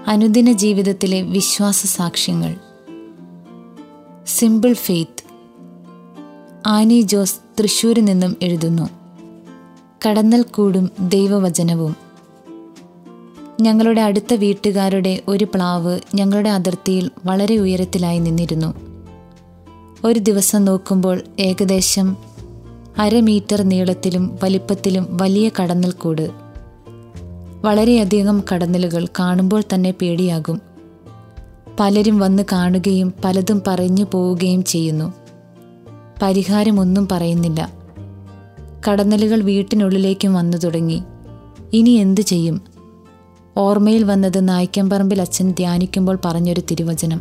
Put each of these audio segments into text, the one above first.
അനുദിന ജീവിതത്തിലെ വിശ്വാസ സാക്ഷ്യങ്ങൾ സിമ്പിൾ ഫെയ്ത്ത് ആനി ജോസ് തൃശ്ശൂരിൽ നിന്നും എഴുതുന്നു കടന്നൽ കൂടും ദൈവവചനവും ഞങ്ങളുടെ അടുത്ത വീട്ടുകാരുടെ ഒരു പ്ലാവ് ഞങ്ങളുടെ അതിർത്തിയിൽ വളരെ ഉയരത്തിലായി നിന്നിരുന്നു ഒരു ദിവസം നോക്കുമ്പോൾ ഏകദേശം അര മീറ്റർ നീളത്തിലും വലിപ്പത്തിലും വലിയ കടന്നൽ കൂട് വളരെയധികം കടന്നലുകൾ കാണുമ്പോൾ തന്നെ പേടിയാകും പലരും വന്ന് കാണുകയും പലതും പറഞ്ഞു പോവുകയും ചെയ്യുന്നു പരിഹാരമൊന്നും പറയുന്നില്ല കടന്നലുകൾ വീട്ടിനുള്ളിലേക്കും വന്നു തുടങ്ങി ഇനി എന്തു ചെയ്യും ഓർമ്മയിൽ വന്നത് നായ്ക്കമ്പറമ്പിൽ അച്ഛൻ ധ്യാനിക്കുമ്പോൾ പറഞ്ഞൊരു തിരുവചനം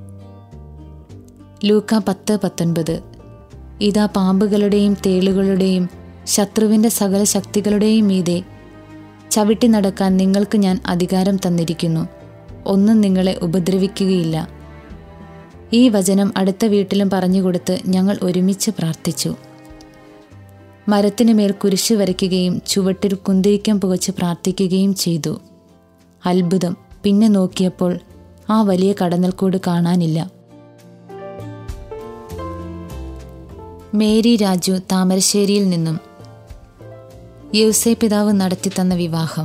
ലൂക്ക പത്ത് പത്തൊൻപത് ഇതാ പാമ്പുകളുടെയും തേളുകളുടെയും ശത്രുവിൻ്റെ സകല ശക്തികളുടെയും മീതെ ചവിട്ടി നടക്കാൻ നിങ്ങൾക്ക് ഞാൻ അധികാരം തന്നിരിക്കുന്നു ഒന്നും നിങ്ങളെ ഉപദ്രവിക്കുകയില്ല ഈ വചനം അടുത്ത വീട്ടിലും പറഞ്ഞുകൊടുത്ത് ഞങ്ങൾ ഒരുമിച്ച് പ്രാർത്ഥിച്ചു മരത്തിനു മേൽ കുരിശ് വരയ്ക്കുകയും ചുവട്ടിൽ കുന്തിരിക്കം പുകച്ച് പ്രാർത്ഥിക്കുകയും ചെയ്തു അത്ഭുതം പിന്നെ നോക്കിയപ്പോൾ ആ വലിയ കടന്നൽക്കൂട് കാണാനില്ല മേരി രാജു താമരശ്ശേരിയിൽ നിന്നും യൗസേ പിതാവ് നടത്തിത്തന്ന വിവാഹം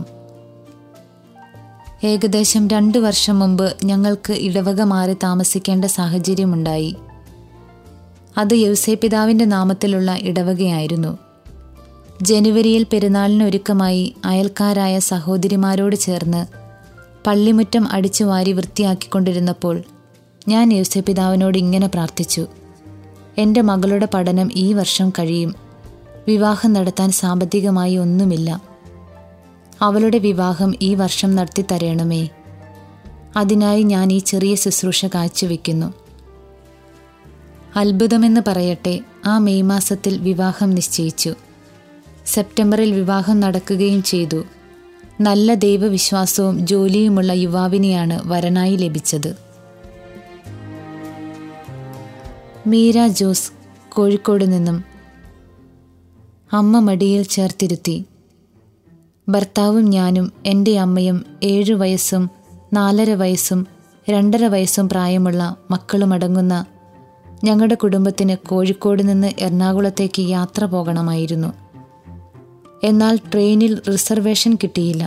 ഏകദേശം രണ്ട് വർഷം മുമ്പ് ഞങ്ങൾക്ക് ഇടവക മാറി താമസിക്കേണ്ട സാഹചര്യമുണ്ടായി അത് യൗസേ പിതാവിൻ്റെ നാമത്തിലുള്ള ഇടവകയായിരുന്നു ജനുവരിയിൽ പെരുന്നാളിനൊരുക്കമായി അയൽക്കാരായ സഹോദരിമാരോട് ചേർന്ന് പള്ളിമുറ്റം അടിച്ചു വാരി വൃത്തിയാക്കിക്കൊണ്ടിരുന്നപ്പോൾ ഞാൻ യൗസേ പിതാവിനോട് ഇങ്ങനെ പ്രാർത്ഥിച്ചു എൻ്റെ മകളുടെ പഠനം ഈ വർഷം കഴിയും വിവാഹം നടത്താൻ സാമ്പത്തികമായി ഒന്നുമില്ല അവളുടെ വിവാഹം ഈ വർഷം നടത്തി തരണമേ അതിനായി ഞാൻ ഈ ചെറിയ ശുശ്രൂഷ കാഴ്ചവെക്കുന്നു അത്ഭുതമെന്ന് പറയട്ടെ ആ മെയ് മാസത്തിൽ വിവാഹം നിശ്ചയിച്ചു സെപ്റ്റംബറിൽ വിവാഹം നടക്കുകയും ചെയ്തു നല്ല ദൈവവിശ്വാസവും ജോലിയുമുള്ള യുവാവിനെയാണ് വരനായി ലഭിച്ചത് മീര ജോസ് കോഴിക്കോട് നിന്നും അമ്മ മടിയിൽ ചേർത്തിരുത്തി ഭർത്താവും ഞാനും എൻ്റെ അമ്മയും ഏഴു വയസ്സും നാലര വയസ്സും രണ്ടര വയസ്സും പ്രായമുള്ള മക്കളുമടങ്ങുന്ന ഞങ്ങളുടെ കുടുംബത്തിന് കോഴിക്കോട് നിന്ന് എറണാകുളത്തേക്ക് യാത്ര പോകണമായിരുന്നു എന്നാൽ ട്രെയിനിൽ റിസർവേഷൻ കിട്ടിയില്ല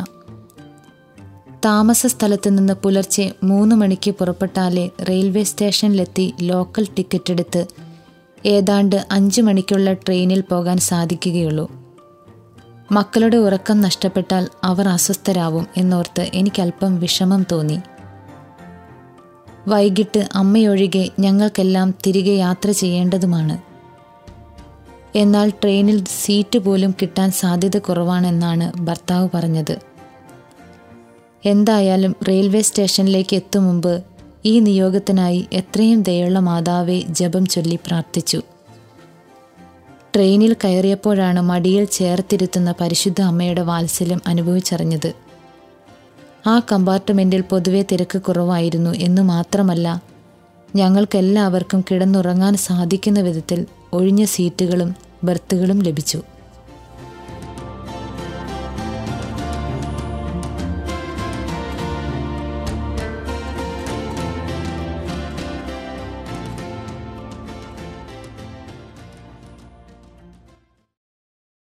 താമസ സ്ഥലത്ത് നിന്ന് പുലർച്ചെ മൂന്ന് മണിക്ക് പുറപ്പെട്ടാലേ റെയിൽവേ സ്റ്റേഷനിലെത്തി ലോക്കൽ ടിക്കറ്റ് എടുത്ത് ഏതാണ്ട് അഞ്ച് മണിക്കുള്ള ട്രെയിനിൽ പോകാൻ സാധിക്കുകയുള്ളൂ മക്കളുടെ ഉറക്കം നഷ്ടപ്പെട്ടാൽ അവർ അസ്വസ്ഥരാവും എന്നോർത്ത് എനിക്കല്പം വിഷമം തോന്നി വൈകിട്ട് അമ്മയൊഴികെ ഞങ്ങൾക്കെല്ലാം തിരികെ യാത്ര ചെയ്യേണ്ടതുമാണ് എന്നാൽ ട്രെയിനിൽ സീറ്റ് പോലും കിട്ടാൻ സാധ്യത കുറവാണെന്നാണ് ഭർത്താവ് പറഞ്ഞത് എന്തായാലും റെയിൽവേ സ്റ്റേഷനിലേക്ക് എത്തും മുമ്പ് ഈ നിയോഗത്തിനായി എത്രയും ദയുള്ള മാതാവെ ജപം ചൊല്ലി പ്രാർത്ഥിച്ചു ട്രെയിനിൽ കയറിയപ്പോഴാണ് മടിയിൽ ചേർത്തിരുത്തുന്ന പരിശുദ്ധ അമ്മയുടെ വാത്സല്യം അനുഭവിച്ചറിഞ്ഞത് ആ കമ്പാർട്ട്മെൻറ്റിൽ പൊതുവെ തിരക്ക് കുറവായിരുന്നു എന്നു മാത്രമല്ല ഞങ്ങൾക്കെല്ലാവർക്കും കിടന്നുറങ്ങാൻ സാധിക്കുന്ന വിധത്തിൽ ഒഴിഞ്ഞ സീറ്റുകളും ബർത്തുകളും ലഭിച്ചു